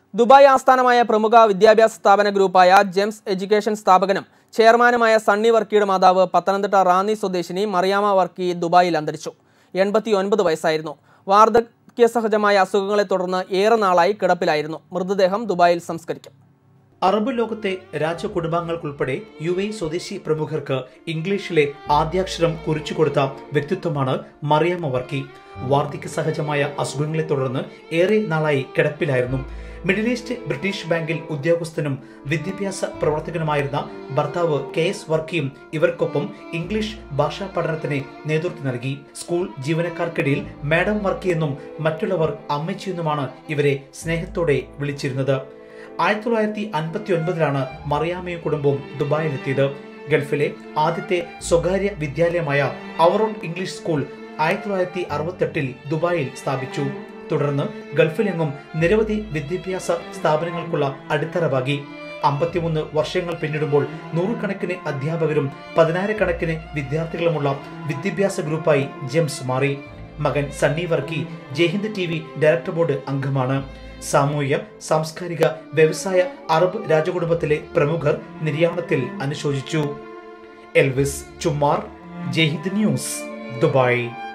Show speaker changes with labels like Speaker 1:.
Speaker 1: Dubai ആസ്ഥാനമായ പ്രമുഖ വിദ്യാഭ്യാസ സ്ഥാപന ഗ്രൂപ്പായ ജെംസ് എഡ്യൂക്കേഷൻ സ്ഥാപകനും ചെയർമാനുമായ സണ്ണി വർക്കിയുടെ മാതാവ് പത്തനംതിട്ട റാന്നി സ്വദേശിനി മറിയാമ വർക്കി ദുബായിൽ അന്തരിച്ചു എൺപത്തി ഒൻപത് വയസ്സായിരുന്നു വാർദ്ധക്യസഹജമായ അസുഖങ്ങളെ തുടർന്ന് ഏറെ നാളായി കിടപ്പിലായിരുന്നു മൃതദേഹം ദുബായിൽ സംസ്കരിക്കും
Speaker 2: അറബ് ലോകത്തെ രാജകുടുംബാംഗങ്ങൾക്കുൾപ്പെടെ യു എ സ്വദേശി പ്രമുഖർക്ക് ഇംഗ്ലീഷിലെ ആദ്യാക്ഷരം കുറിച്ചു കൊടുത്ത വ്യക്തിത്വമാണ് മറിയാമ്മ വർക്കി വാർദ്ധക്യ സഹജമായ അസുഖങ്ങളെ തുടർന്ന് ഏറെ നാളായി കിടപ്പിലായിരുന്നു മിഡിൽ ഈസ്റ്റ് ബ്രിട്ടീഷ് ബാങ്കിൽ ഉദ്യോഗസ്ഥനും വിദ്യാഭ്യാസ പ്രവർത്തകനുമായിരുന്ന ഭർത്താവ് കെ എസ് വർക്കിയും ഇവർക്കൊപ്പം ഇംഗ്ലീഷ് ഭാഷാ പഠനത്തിന് നേതൃത്വം നൽകി സ്കൂൾ ജീവനക്കാർക്കിടയിൽ മാഡം വർക്കി എന്നും മറ്റുള്ളവർ അമ്മച്ചിയെന്നുമാണ് ഇവരെ സ്നേഹത്തോടെ വിളിച്ചിരുന്നത് ആയിരത്തി തൊള്ളായിരത്തി അൻപത്തി ഒൻപതിലാണ് മറിയാമ്മയും കുടുംബവും ദുബായിലെത്തിയത് ഗൾഫിലെ ആദ്യത്തെ സ്വകാര്യ വിദ്യാലയമായ അവറോൺ ഇംഗ്ലീഷ് സ്കൂൾ ആയിരത്തി തൊള്ളായിരത്തി അറുപത്തെട്ടിൽ ദുബായിൽ സ്ഥാപിച്ചു തുടർന്ന് ഗൾഫിലെങ്ങും നിരവധി വിദ്യാഭ്യാസ സ്ഥാപനങ്ങൾക്കുള്ള അടിത്തറവാകി അമ്പത്തിമൂന്ന് വർഷങ്ങൾ പിന്നിടുമ്പോൾ നൂറുകണക്കിന് അധ്യാപകരും പതിനായിരക്കണക്കിന് വിദ്യാർത്ഥികളുമുള്ള വിദ്യാഭ്യാസ ഗ്രൂപ്പായി ജെംസ് മാറി മകൻ Sunny Varkey Jaihind T V director board അംഗമാണ് സാമൂഹ്യ സാംസ്കാരിക വ്യവസായ അറബ് രാജകുടുംബത്തിലെ പ്രമുഖർ നിര്യാണത്തിൽ അനുശോചിച്ചു Elvis Chummar Jaihind news Dubai